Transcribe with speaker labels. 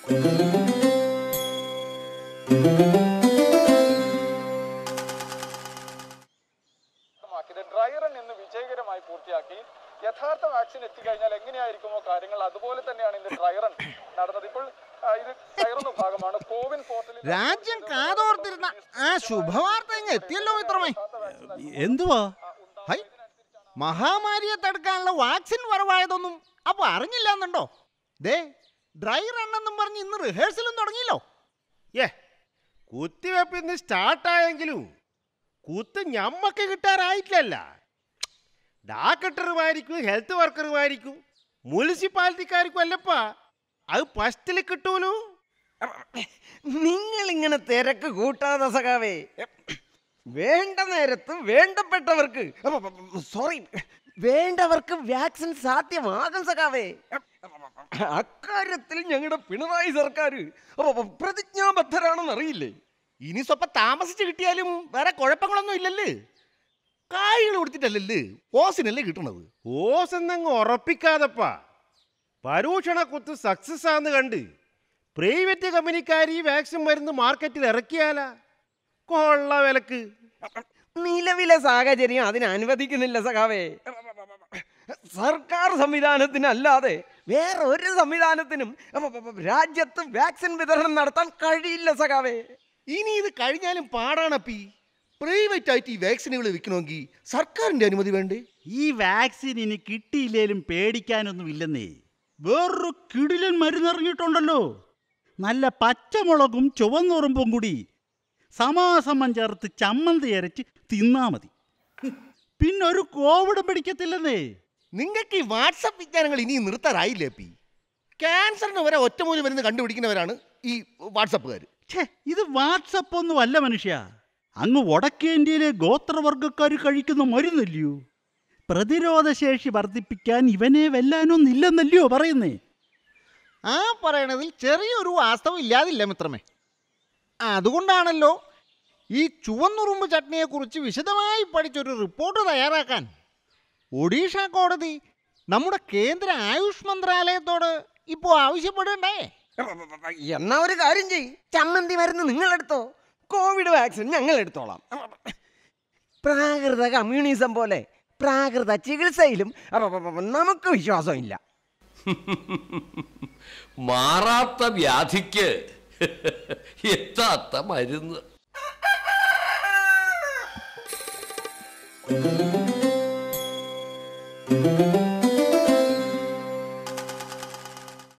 Speaker 1: ഇത് dry run എന്ന് വിജയകരമായി പൂർത്തിയാക്കി യഥാർത്ഥ വാക്സിൻ എത്തിക്കഴിഞ്ഞാൽ എങ്ങനെയായിരിക്കുമോ കാര്യങ്ങൾ അതുപോലെ തന്നെയാണ് ഇന്ന് ഡ്രൈ റൺ നടന്നത് ഇപ്പോൾ ആ, ഇത് ഡ്രൈ റൺ ഭാഗമാണ് കോവിൻ പോർട്ടലിൽ
Speaker 2: രാജ്യം കാതോർത്തിരുന്ന ആ ശുഭവാർത്ത ഇങ്ങ് എത്തിയല്ലോ മിത്രമേ
Speaker 3: എന്തുവാ
Speaker 2: ഹൈ മഹാമാരിയെ തടുക്കാനുള്ള വാക്സിൻ വരവായതൊന്നും അപ്പൊ അറിഞ്ഞില്ല എന്നുണ്ടോ ദേ ഡ്രൈ റൺ എന്നും പറഞ്ഞ് ഇന്ന് റിഹേഴ്സലും തുടങ്ങിയല്ലോ
Speaker 4: ഏ കുത്തിവെപ്പ് ഇന്ന് സ്റ്റാർട്ടായെങ്കിലും കുത്ത് ഞമ്മക്ക് കിട്ടാറായിട്ടില്ലല്ല ഡാക്ടർമാർക്കും ഹെൽത്ത് വർക്കർമാർക്കും മുനിസിപ്പാലിറ്റിക്കാർക്കും അല്ലപ്പാ അത് ഫസ്റ്റിൽ കിട്ടൂലൂ
Speaker 5: നിങ്ങൾ ഇങ്ങനെ തിരക്ക് കൂട്ടാതെ സഖാവേ വേണ്ട നേരത്ത് വേണ്ടപ്പെട്ടവർക്ക് സോറി വേണ്ടവർക്ക് വാക്സിൻ സാധ്യമാകും സഖാവേ അക്കാര്യത്തിൽ ഞങ്ങളുടെ പിണറായി സർക്കാർ പ്രതിജ്ഞാബദ്ധരാണെന്ന് അറിയില്ലേ
Speaker 4: ഇനി സ്വപ്പം താമസിച്ച് കിട്ടിയാലും വേറെ കുഴപ്പങ്ങളൊന്നും ഇല്ലല്ലേ കായ്കൾ കൊടുത്തിട്ടല്ലല്ലേ ഓസിനല്ലേ കിട്ടണത് ഓസ് എന്നങ്ങ് ഉറപ്പിക്കാതപ്പാ പരൂഷണ കുത്ത് സക്സസ് ആന്ന് കണ്ട് പ്രൈവറ്റ് കമ്പനിക്കാർ ഈ വാക്സിൻ മരുന്ന് മാർക്കറ്റിൽ ഇറക്കിയാലാ കൊള്ള വിലക്ക്
Speaker 5: നിലവിലെ സാഹചര്യം അതിന് അനുവദിക്കുന്നില്ല സഖാവേ സർക്കാർ സംവിധാനത്തിനല്ലാതെ വേറെ ഒരു സംവിധാനത്തിനും രാജ്യത്ത് വാക്സിൻ വിതരണം നടത്താൻ കഴിയില്ല സഖാവേ
Speaker 4: ഇനി ഇത് കഴിഞ്ഞാലും പാടാണപ്പി പ്രൈവറ്റ് ആയിട്ട് ഈ വാക്സിനുകൾ വിൽക്കണമെങ്കിൽ സർക്കാരിന്റെ അനുമതി വേണ്ടേ
Speaker 3: ഈ വാക്സിൻ ഇനി കിട്ടിയില്ലേലും പേടിക്കാനൊന്നും ഇല്ലെന്നേ വേറൊരു കിടിലൻ മരുന്നിറങ്ങിയിട്ടുണ്ടല്ലോ നല്ല പച്ചമുളകും ചുവന്നുറുമ്പും കൂടി സമാസമം ചേർത്ത് ചമ്മന്തി അരച്ച് തിന്നാ മതി പിന്നെ ഒരു കോവിഡ് പിടിക്കത്തില്ലെന്നേ
Speaker 4: നിങ്ങൾക്ക് ഈ വാട്സപ്പ് വിജ്ഞാനങ്ങൾ ഇനി നിർത്താറായില്ലേ അപ്പി ക്യാൻസറിന് വരെ ഒറ്റമൂലം മരുന്ന് കണ്ടുപിടിക്കുന്നവരാണ് ഈ വാട്സപ്പുകാർ
Speaker 3: ഛേ ഇത് വാട്സപ്പ് ഒന്നും അല്ല മനുഷ്യ അങ്ങ് വടക്കേ ഇന്ത്യയിലെ ഗോത്രവർഗക്കാർ കഴിക്കുന്ന മരുന്നല്ലയോ പ്രതിരോധശേഷി വർദ്ധിപ്പിക്കാൻ ഇവനെ വെല്ലാനൊന്നില്ലെന്നല്ലയോ പറയുന്നേ
Speaker 2: ആ പറയണതിൽ ചെറിയൊരു വാസ്തവം ഇല്ലാതില്ല മിത്രമേ അതുകൊണ്ടാണല്ലോ ഈ ചുവന്നുറുമ്പ് ചട്നിയെക്കുറിച്ച് വിശദമായി പഠിച്ചൊരു റിപ്പോർട്ട് തയ്യാറാക്കാൻ ഒഡീഷ കോടതി നമ്മുടെ കേന്ദ്ര ആയുഷ് മന്ത്രാലയത്തോട് ഇപ്പോൾ ആവശ്യപ്പെടണ്ടേ
Speaker 5: എന്നാ ഒരു കാര്യം ചെയ് ചമ്മന്തി മരുന്ന് നിങ്ങളെടുത്തോ കോവിഡ് വാക്സിൻ ഞങ്ങൾ എടുത്തോളാം പ്രാകൃത കമ്മ്യൂണിസം പോലെ പ്രാകൃത ചികിത്സയിലും നമുക്ക് വിശ്വാസമില്ല
Speaker 6: മാറാത്ത വ്യാധിക്ക് എത്താത്ത മരുന്ന്